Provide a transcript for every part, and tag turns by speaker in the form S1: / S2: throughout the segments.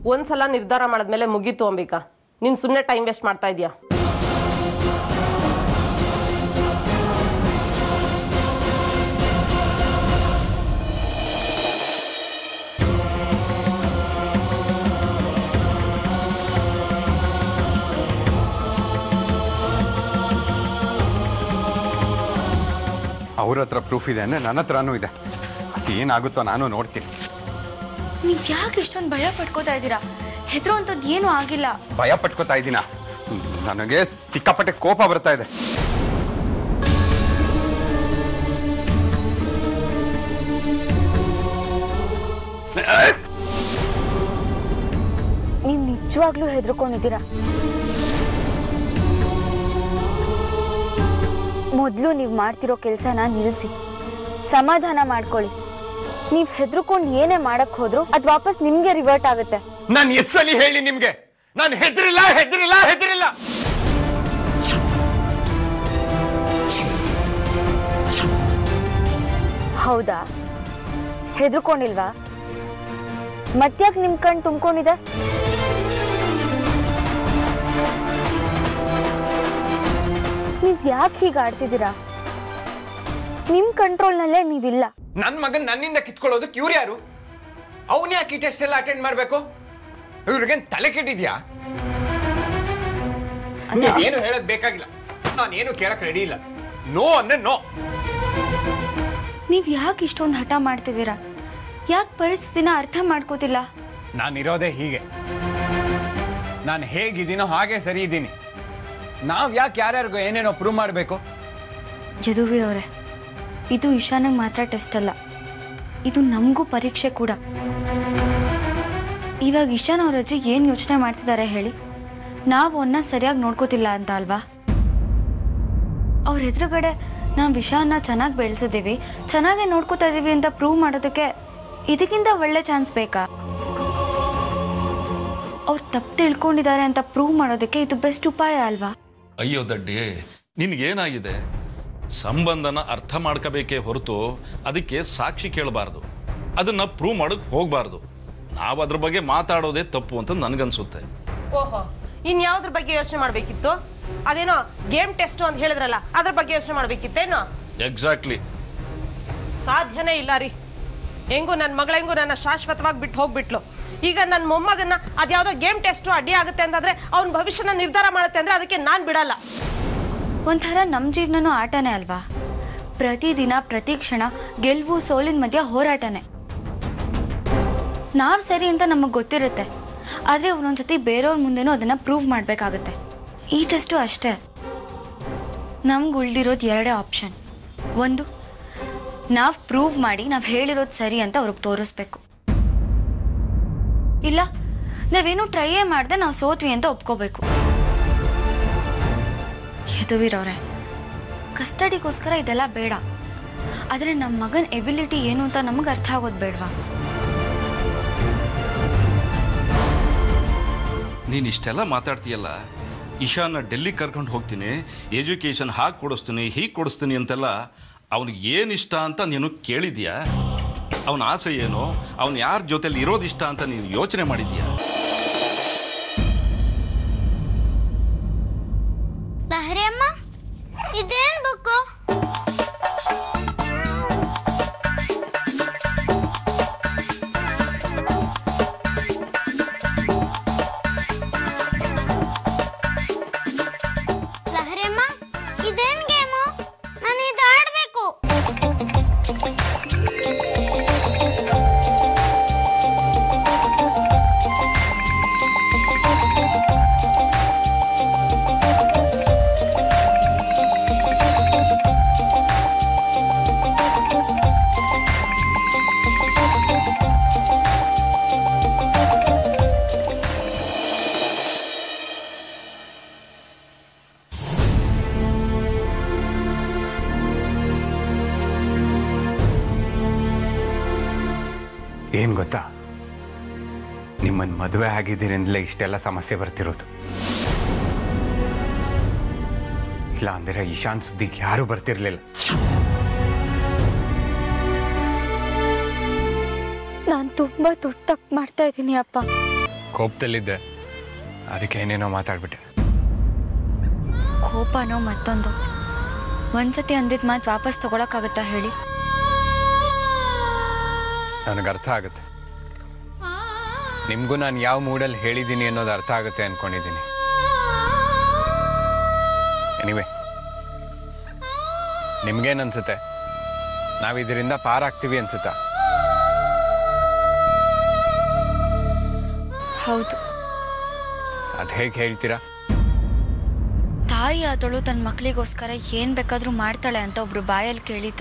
S1: ಒಂದ್ಸಲ ನಿರ್ಧಾರ ಮಾಡಿದ್ಮೇಲೆ ಮುಗೀತು ಅಂಬಿಕಾ ನೀನ್ ಸುಮ್ಮನೆ ಟೈಮ್ ವೇಸ್ಟ್ ಮಾಡ್ತಾ ಇದೀಯಾ
S2: ಅವ್ರ ಹತ್ರ ಪ್ರೂಫ್ ಇದೆ ಅಂದರೆ ನನ್ನ ಹತ್ರನೂ ಇದೆ ಅದು ಏನಾಗುತ್ತೋ ನಾನು ನೋಡ್ತೀನಿ
S3: ನೀವ್ ಯಾಕೆ ಇಷ್ಟೊಂದು ಭಯ ಪಡ್ಕೋತಾ ಇದ್ದೀರಾ ಹೆದರೋ ಅಂಥದ್ದು ಏನೂ ಆಗಿಲ್ಲ
S2: ಭಯ ಪಟ್ಕೋತಾ ಇದ್ದೀನ ನನಗೆ ಸಿಕ್ಕಾಪಟ್ಟೆ ಕೋಪ ಬರ್ತಾ ಇದೆ
S3: ನೀವು ನಿಜವಾಗ್ಲೂ ಹೆದರ್ಕೊಂಡಿದ್ದೀರಾ ಮೊದಲು ನೀವು ಮಾಡ್ತಿರೋ ಕೆಲಸನ ನಿಲ್ಲಿಸಿ ಸಮಾಧಾನ ಮಾಡ್ಕೊಳ್ಳಿ ನೀವು ಹೆದರ್ಕೊಂಡು ಏನೇ ಮಾಡಕ್ ಹೋದ್ರು ಅದು ವಾಪಸ್ ನಿಮ್ಗೆ ರಿವರ್ಟ್ ಆಗುತ್ತೆ
S2: ನಾನು ಎಸ್ಸಲಿ ಹೇಳಿ ನಿಮ್ಗೆ ನಾನು ಹೆದರಿಲ್ಲ ಹೆದರಿಲ್ಲ ಹೆದರಿಲ್ಲ
S3: ಹೌದಾ ಹೆದರ್ಕೊಂಡಿಲ್ವಾ ಮತ್ತ್ಯಾಕ್ ನಿಮ್ ಕಣ್ ತುಂಬ್ಕೊಂಡಿದೆ ನೀವ್ ಯಾಕೆ ಹೀಗೆ ಆಡ್ತಿದ್ದೀರಾ ನಿಮ್ ಕಂಟ್ರೋಲ್ನಲ್ಲೇ ನೀವಿಲ್ಲ
S2: ನನ್ನ ಮಗನ್ ನನ್ನಿಂದ ಕಿತ್ಕೊಳ್ಳೋದಕ್ಕೆ ಇವ್ರು ಯಾರು ಅವನ್ ಯಾಕೆ ಈ ಟೆಸ್ಟ್ ಎಲ್ಲ ಅಟೆಂಡ್ ಮಾಡಬೇಕು ಇವ್ರಿಗೇನ್ ತಲೆ ಕೆಟ್ಟಿದ್ಯಾ ಏನು ಹೇಳೋದ್ ಬೇಕಾಗಿಲ್ಲ ನಾನೇನು ಕೇಳಕ್ ರೆಡಿ ಇಲ್ಲ ನೋ ಅಂದ್ರೆ ನೋ
S3: ನೀವ್ ಯಾಕೆ ಇಷ್ಟೊಂದು ಹಠ ಮಾಡ್ತಿದ್ದೀರಾ ಯಾಕೆ ಪರಿಸ್ಥಿತಿನ ಅರ್ಥ ಮಾಡ್ಕೋತಿಲ್ಲ
S2: ನಾನಿರೋದೇ ಹೀಗೆ ನಾನು ಹೇಗಿದ್ದೀನೋ ಹಾಗೆ ಸರಿ ಇದ್ದೀನಿ ನಾವ್ ಯಾಕೆ ಯಾರ್ಯಾರಿಗೂ ಏನೇನೋ ಪ್ರೂವ್ ಮಾಡಬೇಕು
S3: ಯದುವೀರ್ ಅವರೇ ಇದು ಇಶಾನಿಗೆ ಮಾತ್ರ ಟೆಸ್ಟ್ ಅಲ್ಲ ಇದು ನಮಗೂ ಪರೀಕ್ಷೆ ಕೂಡ ಇವಾಗ ಇಶಾನ್ ಅವ್ರ ಅಜ್ಜಿ ಏನು ಯೋಚನೆ ಮಾಡ್ತಿದ್ದಾರೆ ಹೇಳಿ ನಾವು ಅವನ್ನ ಸರಿಯಾಗಿ ನೋಡ್ಕೋತಿಲ್ಲ ಅಂತ ಅಲ್ವಾ ಅವ್ರ ಎದುರುಗಡೆ ನಾವು ವಿಷಾನ ಚೆನ್ನಾಗಿ ಬೆಳೆಸಿದ್ದೀವಿ ಚೆನ್ನಾಗೇ ನೋಡ್ಕೋತಾ ಇದ್ದೀವಿ ಅಂತ ಪ್ರೂವ್ ಮಾಡೋದಕ್ಕೆ ಇದಕ್ಕಿಂತ ಒಳ್ಳೆ ಚಾನ್ಸ್ ಬೇಕಾ ಅವ್ರು ತಪ್ಪು ತಿಳ್ಕೊಂಡಿದ್ದಾರೆ ಅಂತ ಪ್ರೂವ್ ಮಾಡೋದಕ್ಕೆ ಇದು ಬೆಸ್ಟ್ ಉಪಾಯ ಅಲ್ವಾ
S4: ಅಯ್ಯೋ ದಡ್ಡಿ ನಿನಗೇನಾಗಿದೆ ಸಂಬಂಧನ ಅರ್ಥ ಮಾಡ್ಕೋಬೇಕೇ ಹೊರತು ಅದಕ್ಕೆ ಸಾಕ್ಷಿ ಕೇಳಬಾರ್ದು ಅದನ್ನ ಪ್ರೂವ್ ಮಾಡಕ್ ಹೋಗಬಾರ್ದು ನಾವು ಅದ್ರ ಬಗ್ಗೆ ಮಾತಾಡೋದೇ ತಪ್ಪು ಅಂತ ನನಗನ್ಸುತ್ತೆ
S1: ಓಹೋ ಇನ್ಯಾವ್ದ್ರ ಬಗ್ಗೆ ಯೋಚನೆ ಮಾಡ್ಬೇಕಿತ್ತು ಅದೇನೋ ಗೇಮ್ ಟೆಸ್ಟ್ ಅಂತ ಹೇಳಿದ್ರಲ್ಲ ಅದ್ರ ಬಗ್ಗೆ ಯೋಚನೆ ಮಾಡ್ಬೇಕಿತ್ತೇನೋ
S4: ಎಕ್ಸಾಕ್ಟ್ಲಿ
S1: ಸಾಧ್ಯನೇ ಇಲ್ಲ ರೀ ಹೆಂಗೂ ನನ್ನ ಮಗಳ ಹೆಂಗೂ ನನ್ನ ಶಾಶ್ವತವಾಗಿ ಬಿಟ್ಟು ಹೋಗ್ಬಿಟ್ಲು ಈಗ ನನ್ನ ಮೊಮ್ಮಗನ್ನ ಅದ್ಯಾವುದೋ ಗೇಮ್ ಟೆಸ್ಟು ಅಡ್ಡಿ ಆಗುತ್ತೆ ಅಂತಂದ್ರೆ ಅವ್ನ ಭವಿಷ್ಯನ ನಿರ್ಧಾರ ಮಾಡುತ್ತೆ ಅಂದ್ರೆ ಅದಕ್ಕೆ ನಾನು ಬಿಡಲ್ಲ
S3: ಒಂಥರ ನಮ್ಮ ಜೀವನನೂ ಆಟನೇ ಅಲ್ವಾ ಪ್ರತಿದಿನ ಪ್ರತಿ ಕ್ಷಣ ಗೆಲುವು ಸೋಲಿನ ಮಧ್ಯ ಹೋರಾಟನೇ ನಾವು ಸರಿ ಅಂತ ನಮಗೆ ಗೊತ್ತಿರುತ್ತೆ ಆದರೆ ಒಂದೊಂದ್ಸತಿ ಬೇರೆಯವ್ರ ಮುಂದೆನೂ ಅದನ್ನು ಪ್ರೂವ್ ಮಾಡಬೇಕಾಗುತ್ತೆ ಈ ಟೆಸ್ಟು ಅಷ್ಟೇ ನಮ್ಗೆ ಉಳ್ದಿರೋದು ಎರಡೇ ಆಪ್ಷನ್ ಒಂದು ನಾವು ಪ್ರೂವ್ ಮಾಡಿ ನಾವು ಹೇಳಿರೋದು ಸರಿ ಅಂತ ಅವ್ರಿಗೆ ತೋರಿಸ್ಬೇಕು ಇಲ್ಲ ನಾವೇನು ಟ್ರೈಯೇ ಮಾಡದೆ ನಾವು ಸೋತ್ವಿ ಅಂತ ಒಪ್ಕೋಬೇಕು ಯದುವೀರ್ ಅವರೇ ಕಸ್ಟಡಿಗೋಸ್ಕರ ಇದೆಲ್ಲ ಬೇಡ ಆದರೆ ನಮ್ಮ ಮಗನ ಎಬಿಲಿಟಿ ಏನು ಅಂತ ನಮಗೆ ಅರ್ಥ ಆಗೋದು ಬೇಡವಾ
S4: ನೀನು ಇಷ್ಟೆಲ್ಲ ಮಾತಾಡ್ತೀಯಲ್ಲ ಇಶಾನ ಡೆಲ್ಲಿ ಕರ್ಕೊಂಡು ಹೋಗ್ತೀನಿ ಎಜುಕೇಷನ್ ಹಾಗೆ ಕೊಡಿಸ್ತೀನಿ ಹೀಗೆ ಕೊಡಿಸ್ತೀನಿ ಅಂತೆಲ್ಲ ಅವನಿಗೆ ಏನು ಇಷ್ಟ ಅಂತ ನೀನು ಕೇಳಿದ್ಯಾ ಅವನ ಆಸೆ ಏನು ಅವನು ಯಾರ ಜೊತೆಲಿ ಇರೋದು ಇಷ್ಟ ಅಂತ ನೀನು ಯೋಚನೆ ಮಾಡಿದ್ಯಾ
S5: ಲಹರಿ ಅಮ್ಮ ಇದೇನ್ ಬುಕ್ಕು ಲಹರಿ ಅಮ್ಮ ಇದೇನ್ ಗೇಮು ನಾನು ಇದು ಆಡ್ಬೇಕು
S2: ಏನ್ ಗೊತ್ತಾ ನಿಮ್ಮನ್ ಮದುವೆ ಆಗಿದ್ದೀರಿಂದಲೇ ಇಷ್ಟೆಲ್ಲ ಸಮಸ್ಯೆ ಬರ್ತಿರೋದು ಇಲ್ಲ ಅಂದ್ರೆ ಇಶಾನ್ ಸುದ್ದಿಗೆ ಯಾರು ಬರ್ತಿರ್ಲಿಲ್ಲ
S3: ನಾನು ತುಂಬ ದೊಡ್ಡ ತಪ್ಪು ಮಾಡ್ತಾ ಇದ್ದೀನಿ ಅಪ್ಪ
S2: ಕೋಪದಲ್ಲಿದ್ದೆ ಅದಕ್ಕೆ ಏನೇನೋ ಮಾತಾಡ್ಬಿಟ್ಟೆ
S3: ಕೋಪನೋ ಮತ್ತೊಂದು ಒಂದ್ಸತಿ ಅಂದಿದ್ ಮಾತು ವಾಪಸ್ ತಗೊಳಕ್ಕಾಗತ್ತಾ ಹೇಳಿ
S2: ನನಗೆ ಅರ್ಥ ಆಗುತ್ತೆ ನಿಮಗೂ ನಾನು ಯಾವ ಮೂಡಲ್ಲಿ ಹೇಳಿದ್ದೀನಿ ಅನ್ನೋದು ಅರ್ಥ ಆಗುತ್ತೆ ಅಂದ್ಕೊಂಡಿದ್ದೀನಿ ಎನಿವೆ ನಿಮ್ಗೇನನ್ಸುತ್ತೆ ನಾವು ಇದರಿಂದ ಪಾರಾಗ್ತೀವಿ ಅನ್ಸುತ್ತಾ
S3: ಹೌದು
S2: ಅದು ಹೇಗೆ ಹೇಳ್ತೀರಾ
S3: ತಾಯಿ ಆದಳು ತನ್ನ ಮಕ್ಕಳಿಗೋಸ್ಕರ ಏನ್ ಬೇಕಾದ್ರೂ ಮಾಡ್ತಾಳೆ ಅಂತ ಒಬ್ರು ಬಾಯಲ್ಲಿ ಕೇಳಿದ್ದೆ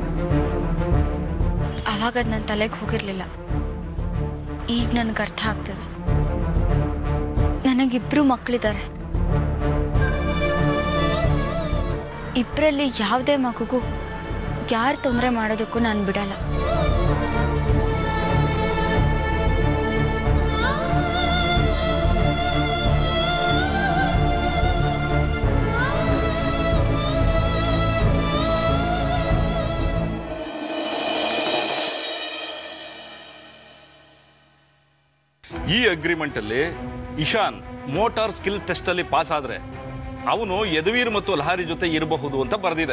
S3: ಅವಾಗ ಅದು ನನ್ನ ತಲೆಗೆ ಹೋಗಿರ್ಲಿಲ್ಲ ಈಗ ನನಗೆ ಅರ್ಥ ಆಗ್ತದೆ ನನಗಿಬ್ರು ಮಕ್ಕಳಿದ್ದಾರೆ ಇಬ್ಬರಲ್ಲಿ ಯಾವುದೇ ಮಗುಗೂ ಯಾರು ತೊಂದರೆ ಮಾಡೋದಕ್ಕೂ ನಾನು ಬಿಡಲ್ಲ
S4: ಈ ಅಗ್ರಿಮೆಂಟಲ್ಲಿ ಇಶಾನ್ ಮೋಟಾರ್ ಸ್ಕಿಲ್ ಟೆಸ್ಟಲ್ಲಿ ಪಾಸ್ ಆದರೆ ಅವನು ಯದುವೀರ್ ಮತ್ತು ಲಹಾರಿ ಜೊತೆ ಇರಬಹುದು ಅಂತ ಬರೆದಿದೆ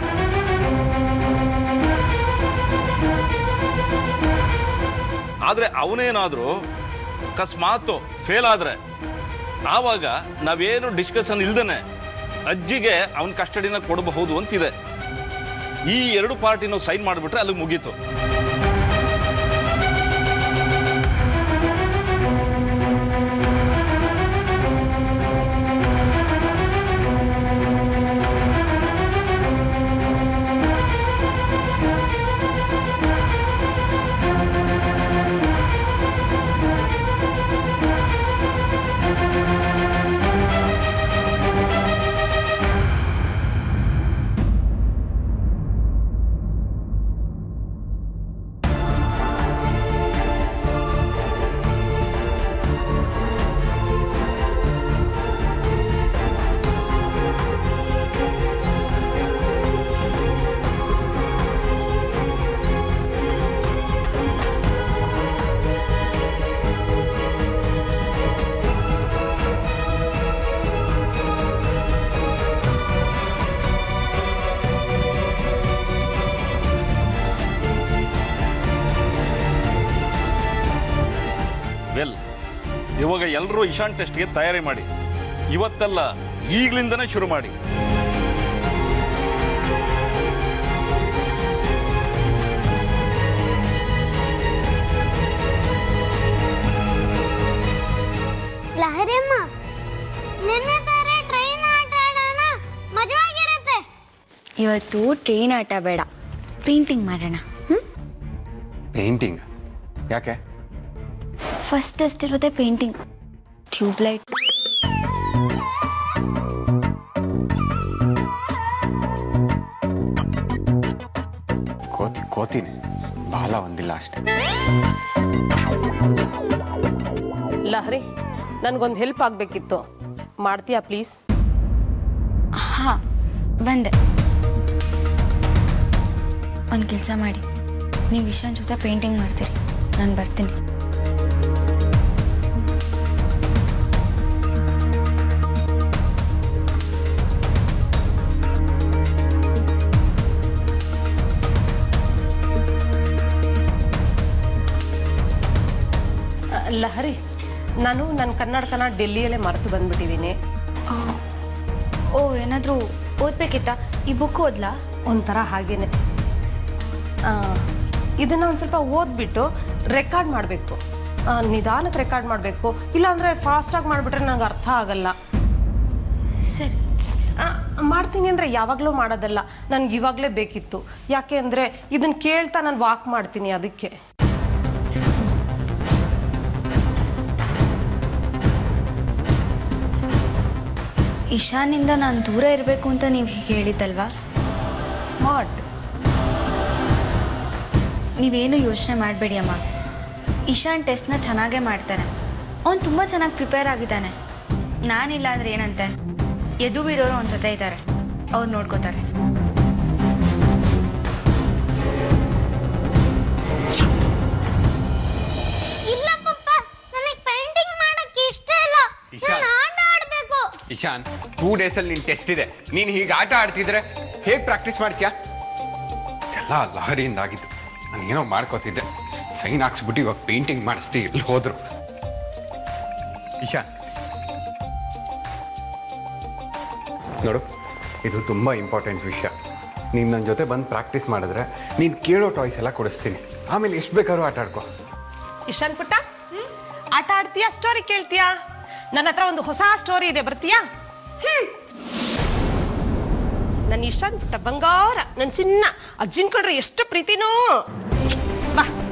S4: ಆದರೆ ಅವನೇನಾದರೂ ಅಕಸ್ಮಾತ್ ಫೇಲ್ ಆದರೆ ಆವಾಗ ನಾವೇನು ಡಿಸ್ಕಷನ್ ಇಲ್ದೇನೆ ಅಜ್ಜಿಗೆ ಅವನ ಕಸ್ಟಡಿನ ಕೊಡಬಹುದು ಅಂತಿದೆ ಈ ಎರಡು ಪಾರ್ಟಿನೂ ಸೈನ್ ಮಾಡಿಬಿಟ್ರೆ ಅಲ್ಲಿಗೆ ಮುಗೀತು ವೆಲ್ ಇವಾಗ ಎಲ್ಲರೂ ಇಶಾನ್ ಟೆಸ್ಟ್ಗೆ ತಯಾರಿ ಮಾಡಿ ಇವತ್ತಲ್ಲ ಈಗಲಿಂದನೇ ಶುರು ಮಾಡಿ
S5: ಲಹರಿಯಮ್ಮ ನಿನ್ನೆ ತರ ಟ್ರೈನ್ ಆಟ ಆಡೋಣ ಮಜವಾಗಿರುತ್ತೆ
S3: ಇವತ್ತು ಟ್ರೈನ್ ಆಟ ಬೇಡ ಪೇಂಟಿಂಗ್ ಮಾಡೋಣ ಹ್ಞೂ
S2: ಪೇಂಟಿಂಗ್ ಯಾಕೆ
S3: ಫಸ್ಟ್ ಟೆಸ್ಟ್ ಇರೋದೇ ಪೇಂಟಿಂಗ್ ಟ್ಯೂಬ್ಲೈಟ್
S2: ಕೋತಿ ಕೋತಿನೇ ಬಾಲ ಒಂದಿಲ್ಲ ಅಷ್ಟೇ
S1: ಲಹರಿ ನನಗೊಂದು ಹೆಲ್ಪ್ ಆಗಬೇಕಿತ್ತು ಮಾಡ್ತೀಯಾ ಪ್ಲೀಸ್
S3: ಹಾಂ ಬಂದೆ ಒಂದು ಕೆಲಸ ಮಾಡಿ ನೀವು ಇಶಾನ್ ಜೊತೆ ಪೇಂಟಿಂಗ್ ಮಾಡ್ತೀರಿ ನಾನು ಬರ್ತೀನಿ
S1: ಅ, ಲಹರಿ ನಾನು ನನ್ನ ಕನ್ನಡಕನ ಡೆಲ್ಲಿಯಲ್ಲೇ ಮರೆತು ಬಂದ್ಬಿಟ್ಟಿದ್ದೀನಿ
S3: ಆ, ಓ ಏನಾದರೂ ಓದ್ಬೇಕಿತ್ತಾ ಈ ಬುಕ್ ಓದ್ಲಾ
S1: ಒಂಥರ ಹಾಗೇನೆ ಆ, ಇದನ್ನ ಒಂದು ಸ್ವಲ್ಪ ಓದ್ಬಿಟ್ಟು ರೆಕಾರ್ಡ್ ಮಾಡಬೇಕು ನಿಧಾನಕ್ಕೆ ರೆಕಾರ್ಡ್ ಮಾಡಬೇಕು ಇಲ್ಲಾಂದರೆ ಫಾಸ್ಟಾಗಿ ಮಾಡಿಬಿಟ್ರೆ ನಂಗೆ ಅರ್ಥ ಆಗಲ್ಲ
S3: ಸರಿ
S1: ಆ, ಮಾಡ್ತೀನಿ ಅಂದರೆ ಯಾವಾಗಲೂ ಮಾಡೋದಲ್ಲ ನನಗೆ ಇವಾಗಲೇ ಬೇಕಿತ್ತು ಯಾಕೆ ಅಂದರೆ ಇದನ್ನು ಕೇಳ್ತಾ ನಾನು ವಾಕ್ ಮಾಡ್ತೀನಿ ಅದಕ್ಕೆ
S3: ಇಶಾನಿಂದ ನಾನು ದೂರ ಇರಬೇಕು ಅಂತ ನೀವು ಹೀಗೆ ಹೇಳಿದ್ದಲ್ವಾ
S1: ಸ್ಮಾರ್ಟ್
S3: ನೀವೇನು ಯೋಚನೆ ಮಾಡಬೇಡಿ ಅಮ್ಮ ಇಶಾನ್ ಟೆಸ್ಟ್ನ ಚೆನ್ನಾಗೇ ಮಾಡ್ತಾನೆ ಅವ್ನು ತುಂಬ ಚೆನ್ನಾಗಿ ಪ್ರಿಪೇರ್ ಆಗಿದ್ದಾನೆ ನಾನಿಲ್ಲ ಅಂದ್ರೆ ಏನಂತೆ ಎದು ಬೀರೋರು ಅವನ ಜೊತೆ ಇದ್ದಾರೆ ಅವ್ರು ನೋಡ್ಕೋತಾರೆ
S5: ಇಲ್ಲ ಪಪ್ಪ ನನಗೆ ಪೇಂಟಿಂಗ್ ಮಾಡ
S2: ಇಶಾನ್ ಟೂ ಡೇಸಲ್ಲಿ ನಿನ್ ಟೆಸ್ಟ್ ಇದೆ ನೀನು ಹೀಗೆ ಆಟ ಆಡ್ತಿದ್ರೆ ಹೇಗೆ ಪ್ರಾಕ್ಟೀಸ್ ಮಾಡ್ತೀಯಾ ಎಲ್ಲ ಲಹರಿಯಿಂದ ಆಗಿದ್ದು ನಾನು ಏನೋ ಮಾಡ್ಕೋತಿದ್ದೆ ಸೈನ್ ಹಾಕ್ಸ್ಬಿಟ್ಟು ಇವಾಗ ಪೇಂಟಿಂಗ್ ಮಾಡಿಸ್ತಿ ಇಲ್ಲಿ ಹೋದ್ರು ಇಶಾನ್ ನೋಡು ಇದು ತುಂಬ ಇಂಪಾರ್ಟೆಂಟ್ ವಿಷಯ ನೀನು ನನ್ನ ಜೊತೆ ಬಂದು ಪ್ರಾಕ್ಟೀಸ್ ಮಾಡಿದ್ರೆ ನೀನು ಕೇಳೋ ಟಾಯ್ಸ್ ಎಲ್ಲ ಕೊಡಿಸ್ತೀನಿ ಆಮೇಲೆ ಎಷ್ಟು ಬೇಕಾದ್ರೂ ಆಟ ಆಡ್ಕೋ
S1: ಇಶಾನ್ ಪುಟ್ಟ ಆಟ ಆಡ್ತೀಯಾ ಸ್ಟೋರಿ ಕೇಳ್ತೀಯಾ ನನ್ನ ಹತ್ರ ಒಂದು ಹೊಸ ಸ್ಟೋರಿ ಇದೆ ಬರ್ತೀಯಾ ನನ್ನ ಇಶಾನ್ ಪುಟ್ಟ ಬಂಗಾರ ನನ್ನ ಚಿನ್ನ ಅಜ್ಜಿನ್ ಕಂಡ್ರೆ ಎಷ್ಟು ಪ್ರೀತಿನೋ ಬಾ